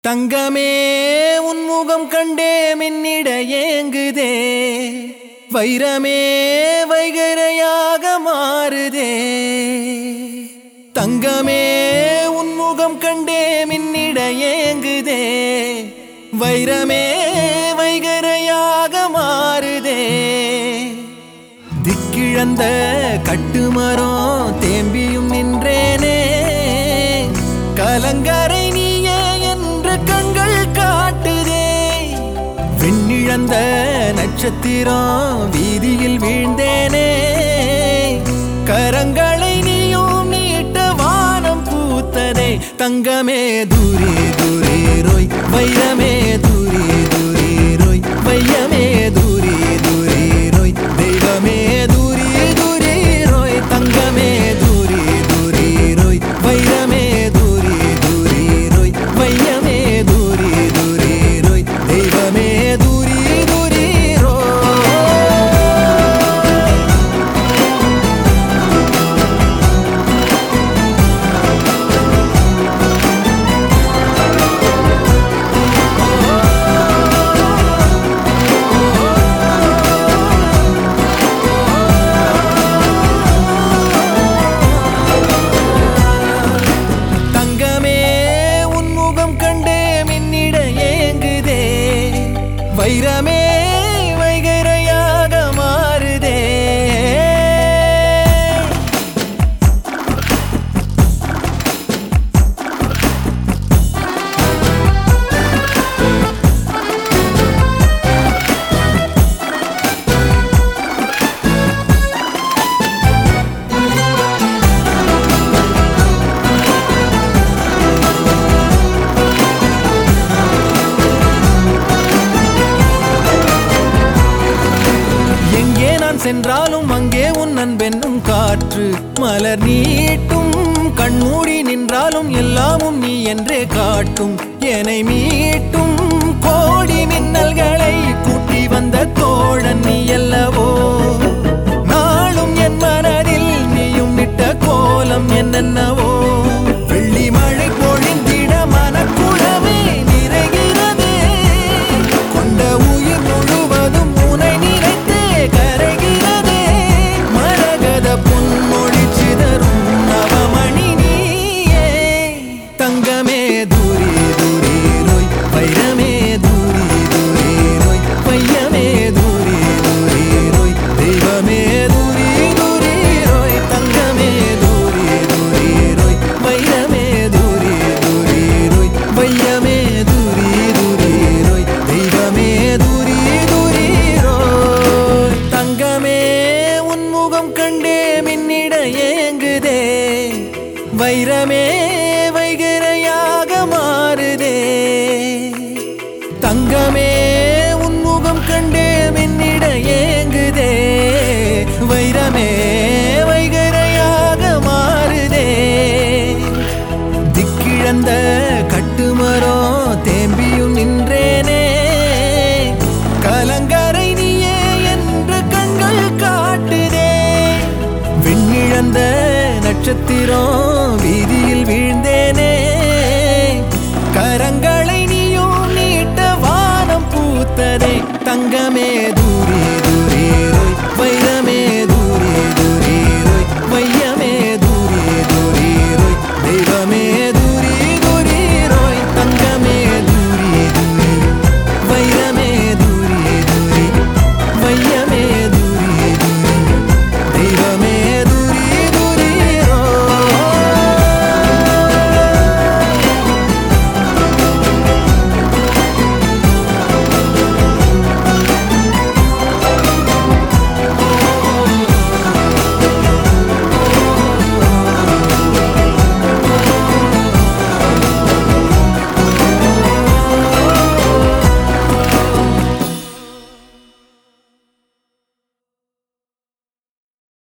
தங்கமே உன் முகம் கண்டே மின்னிட ஏங்குதே வைரமே வைகரையாக மாறுதே தங்கமே உன் முகம் கண்டே மின்னிட ஏங்குதே வைரமே வைகரையாக மாறுதே திக்கிழந்த கட்டுமரம் தேம்பியும் நின்றேனே கலங்கரை நீயே என்று கண்கள் காட்டுதே விண்ணிழந்த நட்சத்திரம் வீதியில் வீழ்ந்தேனே கரங்களை நீயும் நீட்ட வானம் பூத்ததே தங்கமே தூரே தூரே ரோய் வைரமே தூரே தூரே ரோய் வையமே தூரே தூரே ரோய் தெய்வமே தூரே தூரே ரோய் தங்கமே தூரே தூரே ரோய் வைரமே தூரே தூரே ரோய் வையமே தூரே தூரே ரோய் தெய்வமே தூரே தூரே ரோய் தங்கமே உன் முகம் கண்டே மின்னிட ஏங்குதே வைரமே வைகரையாக மாறுதே எங்கே நான் சென்றாலும் அங்கே உன் அன்பென்னும் காற்று மலர் நீட்டும் கண்மூடி நின்றாலும் எல்லாமும் நீ என்றே காட்டும் என்னை மீட்டும் கோடி மின்னல்களை கூட்டி வந்த தோழன் நீ அல்லவோ நாளும் என் மனதில் நீயும் விட்ட கோலம் என்னென்னவோ வெள்ளி மழை பொழிந்திட மனக்குளமே நிறைகிறதே கொண்ட உயிர் முழுவதும் உனை நினைத்தே கரைகிறதே மரகத பொன்மொழி சிதறும் நவமணி நீயே தங்கமே தூரி தூரி ரோய் வைரமே தூரி தூரி ரோய் பையமே தூரி தூரி ரோய் தெய்வமே தூரி தூரி ரோய் தங்கமே தூரி தூரி ரோய் வைரமே தூரி தூரி ரோய் பையமே தூரி தூரி ரோய் தெய்வமே தூரி தூரி ரோய் தங்கமே உன் முகம் கண்டே மின்னிட ஏங்குதே வைரமே வைகரையாக மாறுதே தங்கமே உன் முகம் கண்டே மின்னிட ஏங்குதே வைரமே வைகரையாக மாறுதே திக்கிழந்த கட்டுமரம் தேம்பியும் நின்றேனே கலங்கரை நீயே என்று கண்கள் காட்டுதே விண்ணிழந்த நட்சத்திரம் வீதியில் வீழ்ந்தேனே கரங்களை நீயும் நீட்ட வானம் பூத்ததே தங்கமே தூ